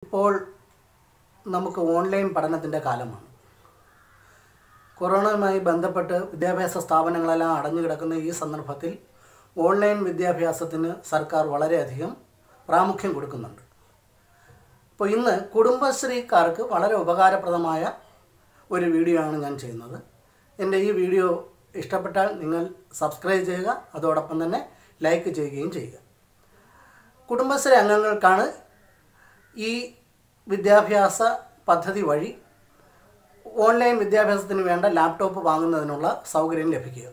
ഇപ്പോൾ നമുക്ക് ഓൺലൈൻ പഠനത്തിൻ്റെ കാലമാണ് കൊറോണയുമായി ബന്ധപ്പെട്ട് വിദ്യാഭ്യാസ സ്ഥാപനങ്ങളെല്ലാം അടഞ്ഞു കിടക്കുന്ന ഈ സന്ദർഭത്തിൽ ഓൺലൈൻ വിദ്യാഭ്യാസത്തിന് സർക്കാർ വളരെയധികം പ്രാമുഖ്യം കൊടുക്കുന്നുണ്ട് അപ്പോൾ ഇന്ന് കുടുംബശ്രീക്കാർക്ക് വളരെ ഉപകാരപ്രദമായ ഒരു വീഡിയോ ആണ് ഞാൻ ചെയ്യുന്നത് എൻ്റെ ഈ വീഡിയോ ഇഷ്ടപ്പെട്ടാൽ നിങ്ങൾ സബ്സ്ക്രൈബ് ചെയ്യുക അതോടൊപ്പം തന്നെ ലൈക്ക് ചെയ്യുകയും ചെയ്യുക കുടുംബശ്രീ അംഗങ്ങൾക്കാണ് ഈ വിദ്യാഭ്യാസ പദ്ധതി വഴി ഓൺലൈൻ വിദ്യാഭ്യാസത്തിന് വേണ്ട ലാപ്ടോപ്പ് വാങ്ങുന്നതിനുള്ള സൗകര്യം ലഭിക്കുക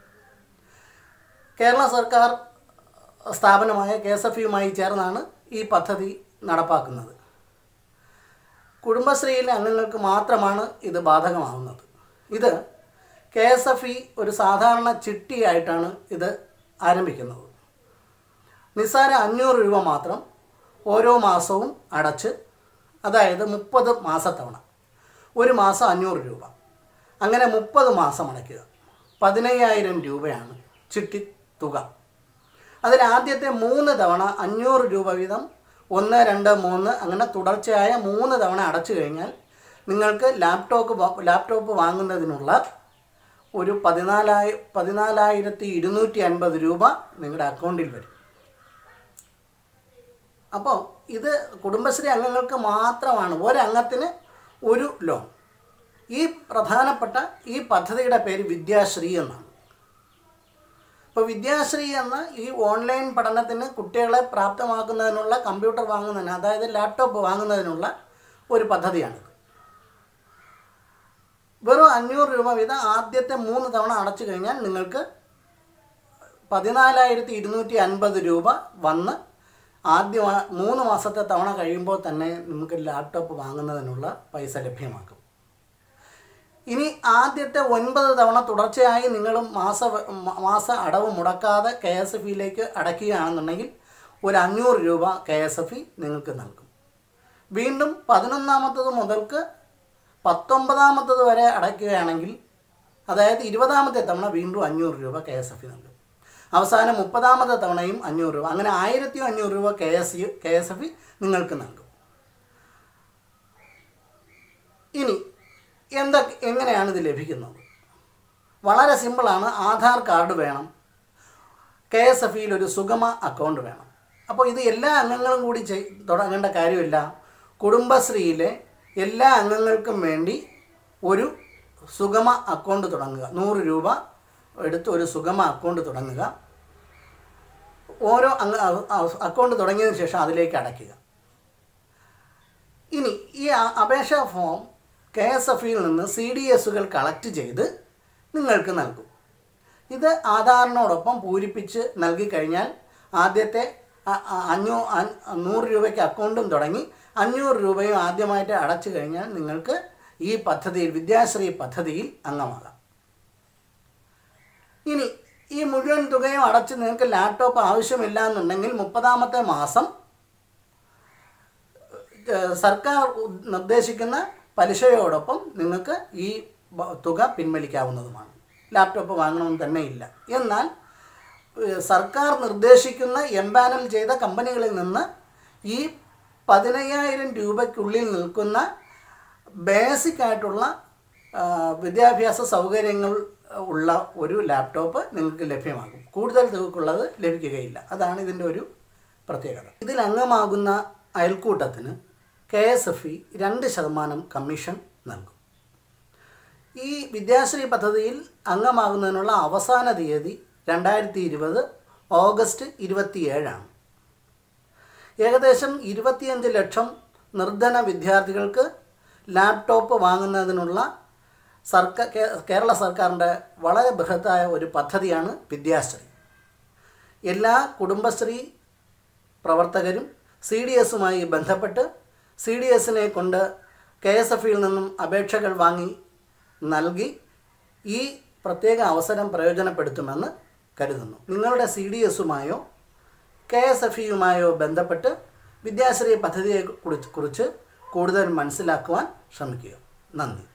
കേരള സർക്കാർ സ്ഥാപനമായ കെ എസ് എഫ് യുമായി ചേർന്നാണ് ഈ പദ്ധതി നടപ്പാക്കുന്നത് കുടുംബശ്രീയിലെ അംഗങ്ങൾക്ക് മാത്രമാണ് ഇത് ബാധകമാകുന്നത് ഇത് കെ എസ് എഫ് ഇ ഒരു സാധാരണ ചിട്ടിയായിട്ടാണ് ഇത് ആരംഭിക്കുന്നത് നിസ്സാര അഞ്ഞൂറ് രൂപ മാത്രം ഓരോ മാസവും അടച്ച് അതായത് മുപ്പത് മാസത്തവണ ഒരു മാസം അഞ്ഞൂറ് രൂപ അങ്ങനെ മുപ്പത് മാസം അടയ്ക്കുക പതിനയ്യായിരം രൂപയാണ് ചിട്ടി തുക അതിൽ ആദ്യത്തെ മൂന്ന് തവണ അഞ്ഞൂറ് രൂപ വീതം ഒന്ന് രണ്ട് മൂന്ന് അങ്ങനെ തുടർച്ചയായ മൂന്ന് തവണ അടച്ചു കഴിഞ്ഞാൽ നിങ്ങൾക്ക് ലാപ്ടോപ്പ് വാ- ലാപ്ടോപ്പ് വാങ്ങുന്നതിനുള്ള ഒരു പതിനാലായി പതിനാലായിരത്തി ഇരുന്നൂറ്റി അൻപത് രൂപ നിങ്ങളുടെ അക്കൗണ്ടിൽ വരും അപ്പോൾ ഇത് കുടുംബശ്രീ അംഗങ്ങൾക്ക് മാത്രമാണ് ഒരംഗത്തിന് ഒരു ലോൺ ഈ പ്രധാനപ്പെട്ട ഈ പദ്ധതിയുടെ പേര് വിദ്യാശ്രീ എന്നാണ് ഇപ്പോൾ വിദ്യാശ്രീ എന്ന ഈ ഓൺലൈൻ പഠനത്തിന് കുട്ടികളെ പ്രാപ്തമാക്കുന്നതിനുള്ള കമ്പ്യൂട്ടർ വാങ്ങുന്നതിന് അതായത് ലാപ്ടോപ്പ് വാങ്ങുന്നതിനുള്ള ഒരു പദ്ധതിയാണിത് വെറും അഞ്ഞൂറ് രൂപ വീതം ആദ്യത്തെ മൂന്ന് തവണ അടച്ചു കഴിഞ്ഞാൽ നിങ്ങൾക്ക് പതിനാലായിരത്തി ഇരുന്നൂറ്റി അൻപത് രൂപ വന്ന് ആദ്യ മാ- മൂന്ന് മാസത്തെ തവണ കഴിയുമ്പോൾ തന്നെ നമുക്ക് ലാപ്ടോപ്പ് വാങ്ങുന്നതിനുള്ള പൈസ ലഭ്യമാക്കും ഇനി ആദ്യത്തെ ഒൻപത് തവണ തുടർച്ചയായി നിങ്ങൾ മാസ മ- മാസ അടവ് മുടക്കാതെ കെ എസ് എഫ് ഇയിലേക്ക് അടയ്ക്കുകയാണെന്നുണ്ടെങ്കിൽ ഒരു അഞ്ഞൂറ് രൂപ കെ എസ് എഫ് ഇ നിങ്ങൾക്ക് നൽകും വീണ്ടും പതിനൊന്നാമത്തത് മുതൽക്ക് പത്തൊമ്പതാമത്തത് വരെ അടയ്ക്കുകയാണെങ്കിൽ അതായത് ഇരുപതാമത്തെ തവണ വീണ്ടും അഞ്ഞൂറ് രൂപ കെ എസ് എഫ് ഇ നൽകും അവസാനം മുപ്പതാമത്തെ തവണയും അഞ്ഞൂറ് രൂപ അങ്ങനെ ആയിരത്തി അഞ്ഞൂറ് രൂപ K S E K S F E നിങ്ങൾക്ക് നൽകും ഇനി എന്തൊക്കെ എങ്ങനെയാണ് ഇത് ലഭിക്കുന്നത് വളരെ സിമ്പിളാണ് ആധാർ കാർഡ് വേണം കെ എസ് എഫ് ഇയിൽ ഒരു സുഗമ അക്കൗണ്ട് വേണം അപ്പോൾ ഇത് എല്ലാ അംഗങ്ങളും കൂടി ചെയ് തുടങ്ങേണ്ട കാര്യമില്ല കുടുംബശ്രീയിലെ എല്ലാ അംഗങ്ങൾക്കും വേണ്ടി ഒരു സുഗമ അക്കൗണ്ട് തുടങ്ങുക നൂറ് രൂപ എടുത്ത് ഒരു സുഗമ അക്കൗണ്ട് തുടങ്ങുക ഓരോ അംഗ അക്കൗണ്ട് തുടങ്ങിയതിന് ശേഷം അതിലേക്ക് അടയ്ക്കുക ഇനി ഈ അ- അപേക്ഷാ ഫോം കെ എസ് എഫ് ഇയിൽ നിന്ന് സി ഡി എസുകൾ കളക്ട് ചെയ്ത് നിങ്ങൾക്ക് നൽകും ഇത് ആധാറിനോടൊപ്പം പൂരിപ്പിച്ച് നൽകി കഴിഞ്ഞാൽ ആദ്യത്തെ അ- അ- അഞ്ഞൂ അ- നൂറ് രൂപയ്ക്ക് അക്കൗണ്ടും തുടങ്ങി അഞ്ഞൂറ് രൂപയും ആദ്യമായിട്ട് അടച്ചു കഴിഞ്ഞാൽ നിങ്ങൾക്ക് ഈ പദ്ധതിയിൽ വിദ്യാശ്രീ പദ്ധതിയിൽ അംഗമാകാം ഇനി ഈ മുഴുവൻ തുകയും അടച്ച് നിങ്ങൾക്ക് ലാപ്ടോപ്പ് ആവശ്യമില്ല എന്നുണ്ടെങ്കിൽ മുപ്പതാമത്തെ മാസം ഏഹ് സർക്കാർ ഉ- നിർദ്ദേശിക്കുന്ന പലിശയോടൊപ്പം നിങ്ങൾക്ക് ഈ ബ- തുക പിൻവലിക്കാവുന്നതുമാണ് ലാപ്ടോപ്പ് വാങ്ങണമെന്ന് തന്നെ ഇല്ല എന്നാൽ ഏഹ് സർക്കാർ നിർദ്ദേശിക്കുന്ന എംപാനൽ ചെയ്ത കമ്പനികളിൽ നിന്ന് ഈ പതിനയ്യായിരം രൂപയ്ക്കുള്ളിൽ നിൽക്കുന്ന ബേസിക് ആയിട്ടുള്ള ആ, വിദ്യാഭ്യാസ സൗകര്യങ്ങൾ ഉള്ള ഒരു ലാപ്ടോപ്പ് നിങ്ങൾക്ക് ലഭ്യമാകും കൂടുതൽ തുകക്കുള്ളത് ലഭിക്കുകയില്ല അതാണ് ഇതിൻ്റെ ഒരു പ്രത്യേകത ഇതിൽ അംഗമാകുന്ന അയൽക്കൂട്ടത്തിന് കെ എസ് എഫ് ഇ രണ്ട് ശതമാനം കമ്മീഷൻ നൽകും ഈ വിദ്യാശ്രീ പദ്ധതിയിൽ അംഗമാകുന്നതിനുള്ള അവസാന തീയതി രണ്ടായിരത്തി ഇരുപത് ഓഗസ്റ്റ് ഇരുപത്തിയേഴാണ് ഏകദേശം ഇരുപത്തിയഞ്ച് ലക്ഷം നിർധന വിദ്യാർത്ഥികൾക്ക് ലാപ്ടോപ്പ് വാങ്ങുന്നതിനുള്ള സർക്കാർ കേരള സർക്കാരിൻ്റെ വളരെ ബൃഹത്തായ ഒരു പദ്ധതിയാണ് വിദ്യാശ്രീ എല്ലാ കുടുംബശ്രീ പ്രവർത്തകരും സി ഡി എസുമായി ബന്ധപ്പെട്ട് സി ഡി എസിനെ കൊണ്ട് കെ എസ് എഫ് ഇയിൽ നിന്നും അപേക്ഷകൾ വാങ്ങി നൽകി ഈ പ്രത്യേക അവസരം പ്രയോജനപ്പെടുത്തുമെന്ന് കരുതുന്നു നിങ്ങളുടെ സി ഡി എസുമായോ കെ എസ് എഫ് ഇയുമായോ ബന്ധപ്പെട്ട് വിദ്യാശ്രീ പദ്ധതിയെ കുറിച്ച് കുറിച്ച് കൂടുതൽ മനസ്സിലാക്കുവാൻ ശ്രമിക്കുക നന്ദി